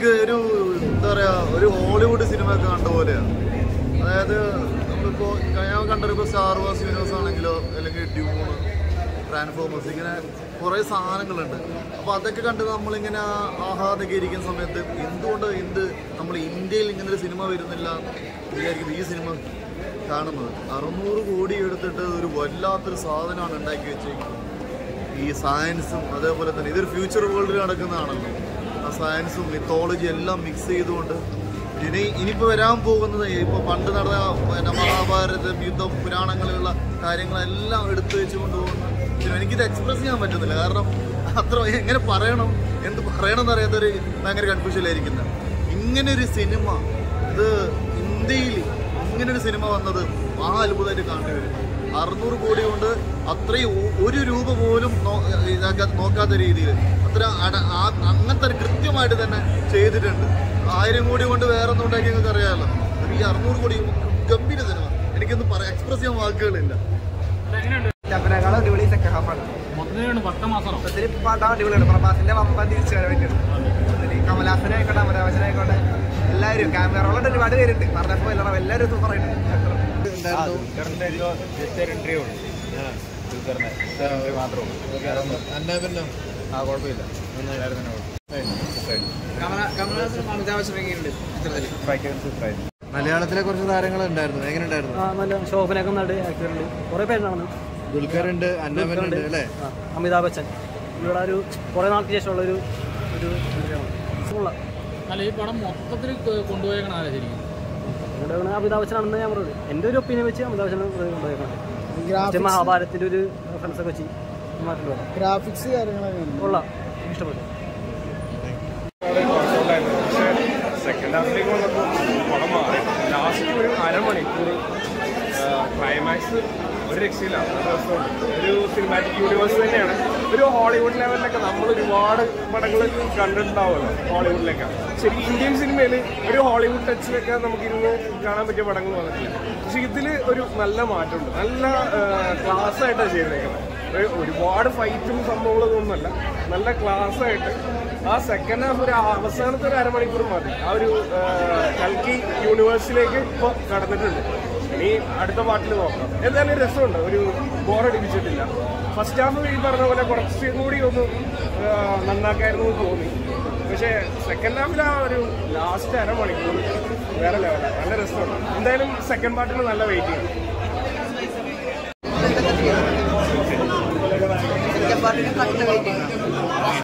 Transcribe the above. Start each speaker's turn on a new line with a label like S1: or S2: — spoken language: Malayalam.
S1: എനിക്ക് ഒരു എന്താ പറയാ ഒരു ഹോളിവുഡ് സിനിമ ഒക്കെ കണ്ട പോലെയാണ് അതായത് നമ്മളിപ്പോ ഞാൻ കണ്ടപ്പോൾ സ്റ്റാർ വാസ് യൂണിവേഴ്സ് ആണെങ്കിലോ അല്ലെങ്കിൽ ഡ്യൂണ് ട്രാൻസ്ഫോമേഴ്സ് ഇങ്ങനെ കുറേ സാധനങ്ങളുണ്ട് അപ്പോൾ അതൊക്കെ കണ്ട് നമ്മളിങ്ങനെ ആഹ്ലാദൊക്കെ ഇരിക്കുന്ന സമയത്ത് എന്തുകൊണ്ട് എന്ത് നമ്മൾ ഇന്ത്യയിൽ ഇങ്ങനെ ഒരു സിനിമ വരുന്നില്ല എന്ന് വിചാരിക്കുന്നത് ഈ സിനിമ കാണുന്നത് അറുന്നൂറ് കോടി എടുത്തിട്ട് ഒരു വല്ലാത്തൊരു സാധനമാണ് ഉണ്ടാക്കി വെച്ചേക്കുന്നത് ഈ സയൻസും അതേപോലെ തന്നെ ഇതൊരു ഫ്യൂച്ചർ വേൾഡിൽ നടക്കുന്നതാണല്ലോ ആ സയൻസും മിത്തോളജി എല്ലാം മിക്സ് ചെയ്തുകൊണ്ട് ഇനി ഇനിയിപ്പോൾ വരാൻ പോകുന്നത് ഇപ്പോൾ പണ്ട് നടന്ന പിന്നെ മഹാഭാരതം യുദ്ധം പുരാണങ്ങളിലുള്ള കാര്യങ്ങളെല്ലാം എടുത്തു വെച്ച് കൊണ്ടുപോകുന്ന സിനിമ എനിക്കിത് എക്സ്പ്രസ് ചെയ്യാൻ പറ്റുന്നില്ല കാരണം അത്ര എങ്ങനെ പറയണം എന്ത് പറയണം എന്നറിയാത്തൊരു ഭയങ്കര കൺഫ്യൂഷനിലായിരിക്കുന്നത് ഇങ്ങനെ ഒരു സിനിമ ഇത് ഇന്ത്യയിൽ ഇങ്ങനെ ഒരു സിനിമ വന്നത് ആ അത്ഭുതമായിട്ട് കാണേണ്ടി വരും അറുന്നൂറ് കോടി കൊണ്ട് അത്രയും ഒ- ഒരു രൂപ പോലും നോ- ഇതാക്കാ നോക്കാത്ത രീതിയിൽ അത്ര അട- ആ- അങ്ങനത്തെ ഒരു കൃത്യമായിട്ട് തന്നെ ചെയ്തിട്ടുണ്ട് ആയിരം കോടി കൊണ്ട് വേറെ ഒന്നും ഉണ്ടാക്കി നിങ്ങൾക്ക് അറിയാമല്ലോ ഈ അറുന്നൂറ് കോടി ഗംഭീര സിനിമ എനിക്കൊന്നും പറയാം എക്സ്പ്രസ് ചെയ്യാൻ വാക്കുകളില്ല
S2: ചപ്പനേക്കാളും അടിപൊളി സെക്കൻഡ് ഹാഫാണ്
S3: മൊത്തത്തിലാണ് പത്ത മാസമാണോ
S2: മൊത്തത്തിൽ പടം അടിപൊളിയാണ് പ്രഭാസിന്റെ വമ്പൻ തിരിച്ചു വരവേറ്റത് കമലാസനായിക്കോട്ടെ അമരാവശനായിക്കോട്ടെ എല്ലാവരും ക്യാമറകളുടെ ഒരുപാട് പേരുണ്ട് പറഞ്ഞപ്പോ എല്ലാവരും എല്ലാവരും സൂപ്പറായിട്ടുണ്ട് കമലാസൻ അമിതാഭ്
S4: മലയാളത്തിലെ കുറച്ച് താരങ്ങൾ ഉണ്ടായിരുന്നു എങ്ങനെ ഉണ്ടായിരുന്നു
S5: ആ, നല്ല ശോഭനൊക്കെ നട് ആക്ടറുണ്ട് കുറേ പേരുണ്ടാണ്
S4: ദുൽഖർ ഉണ്ട് അന്നപ്പൻ ഉണ്ട് അല്ലേ
S5: അമിതാഭ് ബച്ചൻ ഇവിടെ ഒരു കുറേ നാൾക്ക് ശേഷമുള്ള ഒരു ഒരു ഇഷ്ടമുള്ള
S3: അല്ല ഈ പടം മൊത്തത്തിൽ കൊ- കൊണ്ടുപോയേക്കണ ആരാ ശരിക്കും
S5: ഇവിടെ അമിതാഭ് ബച്ചനാണെന്ന് ഞാൻ പറയുന്നത് എൻ്റെ ഒരു ഒപ്പീനിയൻ വെച്ച് അമിതാഭ് ബച്ചനെ കൊണ്ടുപോയേക്കണം മറ്റേ മഹാഭാരതത്തിൻ്റെ ഒരു റെഫറൻസ് ഒക്കെ വെച്ച് മാറ്റി വരാം
S6: ഗ്രാഫിക്സ് കാര്യങ്ങളൊക്കെ
S5: കൊള്ളാം ഇഷ്ടപ്പെട്ടു
S7: സെക്കൻഡ് ഹാഫിലേക്ക് വന്നപ്പോൾ പടം മാറി ലാസ്റ്റ് ഒരു അരമണിക്കൂർ ക്ലൈമാക്സ് ഒരു രക്ഷയില്ല നല്ല രസമുണ്ട് ഒരു സിനിമാറ്റിക് യൂണിവേഴ്സ് തന്നെയാണ് ഒരു ഹോളിവുഡ് ലെവലിലൊക്കെ നമ്മൾ ഒരുപാട് പടങ്ങൾ കണ്ടിട്ടുണ്ടാവുമല്ലോ ഹോളിവുഡിലൊക്കെ ശരി ഇന്ത്യൻ സിനിമയിൽ ഒരു ഹോളിവുഡ് ടച്ചിലൊക്കെ നമുക്ക് ഇരുന്ന് കാണാൻ പറ്റിയ പടങ്ങൾ വന്നിട്ടില്ല പക്ഷെ ഇതിൽ ഒരു നല്ല മാറ്റമുണ്ട് നല്ല ക്ലാസ് ആയിട്ടാണ് ചെയ്തേക്കുന്നത് ഒരു ഒരുപാട് ഫൈറ്റും സംഭവങ്ങളൊന്നും ഒന്നുമല്ല നല്ല ക്ലാസ് ആയിട്ട് ആ സെക്കൻഡ് ഹാഫ് ഒരു അവസാനത്തെ ഒരു അരമണിക്കൂർ മതി ആ ഒരു ആ, കൽക്കി യൂണിവേഴ്സിലേക്ക് ഇപ്പോൾ കടന്നിട്ടുണ്ട് ഇനി അടുത്ത പാട്ടിൽ നോക്കാം എന്തായാലും രസമുണ്ട് ഒരു ബോറടിപ്പിച്ചിട്ടില്ല ഫസ്റ്റ് ഹാഫ് ഈ പറഞ്ഞ പോലെ കുറച്ചും കൂടി ഒന്ന് ആ, നന്നാക്കായിരുന്നു എന്ന് തോന്നി പക്ഷേ സെക്കൻഡ് ഹാഫിൽ ആ ഒരു ലാസ്റ്റ് അരമണിക്കൂർ വേറെ ലെവലാണ് നല്ല രസമുണ്ട് എന്തായാലും സെക്കൻഡ് പാർട്ടിന് നല്ല വെയിറ്റിംഗ്
S2: സെക്കൻഡ് പാർട്ടിന് കട്ട് വെയിറ്റിംഗ്